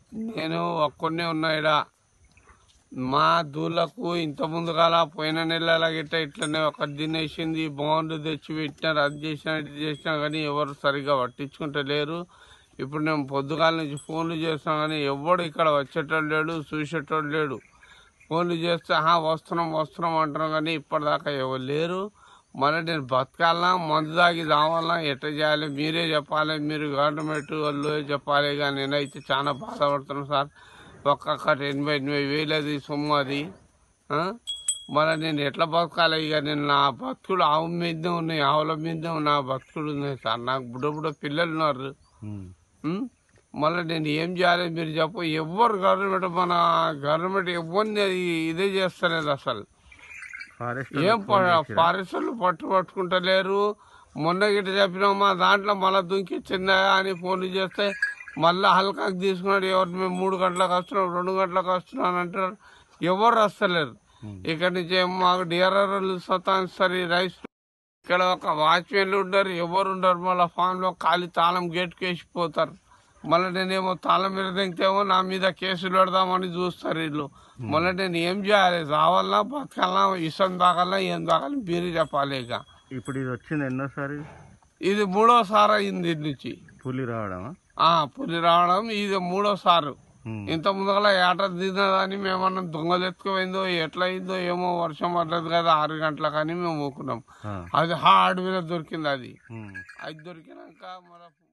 నేను ఒక్కనే ఉన్నా ఈడ మా దూళ్ళకు ఇంత ముందుగాల పోయిన నెలల గిట్ట ఇట్లనే ఒక తినేసింది బాండ్ తెచ్చి పెట్టినారు అది చేసినా ఇది చేసినా కానీ ఎవరు సరిగా పట్టించుకుంటలేరు ఇప్పుడు నేను పొద్దుగాల నుంచి ఫోన్లు చేస్తాను కానీ ఎవడు ఇక్కడ వచ్చేటోడు లేడు చూసేటోడు లేడు ఫోన్లు చేస్తే "ఆహా, వస్తున్నాం వస్తున్నాం అంటున్నాం కానీ ఇప్పటిదాకా ఎవరు లేరు మళ్ళీ నేను బతకాలనా మందు తాగి రావాలనా ఎట్లా చేయాలి మీరే చెప్పాలి మీరు గవర్నమెంట్ వాళ్ళు చెప్పాలి కానీ నేనైతే చాలా బాధపడుతున్నాను సార్ ఒక్కొక్కటి ఎనభై ఎనభై వేలు అది సొమ్ము అది ఆ? మరి నేను ఎట్లా బతకాలి ఇక నేను నా బతుకులు ఆవు మీదే ఉన్నాయి ఆవుల మీదే నా బతుకులు ఉన్నాయి సార్ నాకు బుడ్డ బుడ్డ పిల్లలు ఉన్నారు ఉం? మళ్ళీ నేను ఏం చేయాలి మీరు చెప్పు ఎవ్వరు గవర్నమెంట్ మన గవర్నమెంట్ ఎవరిని అది ఇదే చేస్తలేదు అసలు ఫారెస్ట్ ఏం ఫారెస్టర్లు పట్టు పట్టుకుంటలేరు మొన్న గిట్ట చెప్పినామా దాంట్లో మళ్ళీ దుంకిచ్చిందా అని ఫోన్లు చేస్తే మళ్ళీ హల్కాకి తీసుకున్నాడు ఎవరు మేము మూడు గంటలకు వస్తున్నాం రెండు గంటలకు వస్తున్నాం అని అంటారు ఎవరు వస్తలేరు ఇక్కడి నుంచి ఏమో మాకు డిఆర్ఆర్లు సతాయిస్తారు ఈ రైస్ ఇక్కడ ఒక వాచ్మెన్లు ఉండరు ఎవరు ఉండరు మళ్ళీ ఫామ్లో ఖాళీ తాళం గేట్కి వేసిపోతారు మళ్ళీ నేనేమో తాళం మీద దింగితేమో నా మీద కేసులు పెడదామని చూస్తారు వీళ్ళు మళ్ళీ నేను ఏం చేయాలి రావాలన్నా బతకాలన్నా ఇష్టం తాగాలన్నా ఏం తాగాలి మీరు చెప్పాలి ఇక ఇప్పుడు ఇది వచ్చింది ఎన్నోసారి ఇది మూడోసారి అయింది ఇది నుంచి పులి రావడమా ఆ పులి రావడం ఇది మూడోసారి ఉమ్. ఇంత ముందుగా ఏట తిన్నదని మేమన్నా దొంగలు ఎత్తుకుపోయిందో ఎట్లా అయిందో ఏమో వర్షం పడ్డది కదా ఆరు గంటలకు అని మేము ఊకున్నాం ఆ. అది హార్డ్ మీద దొరికింది అది ఉమ్. అది దొరికినాక మన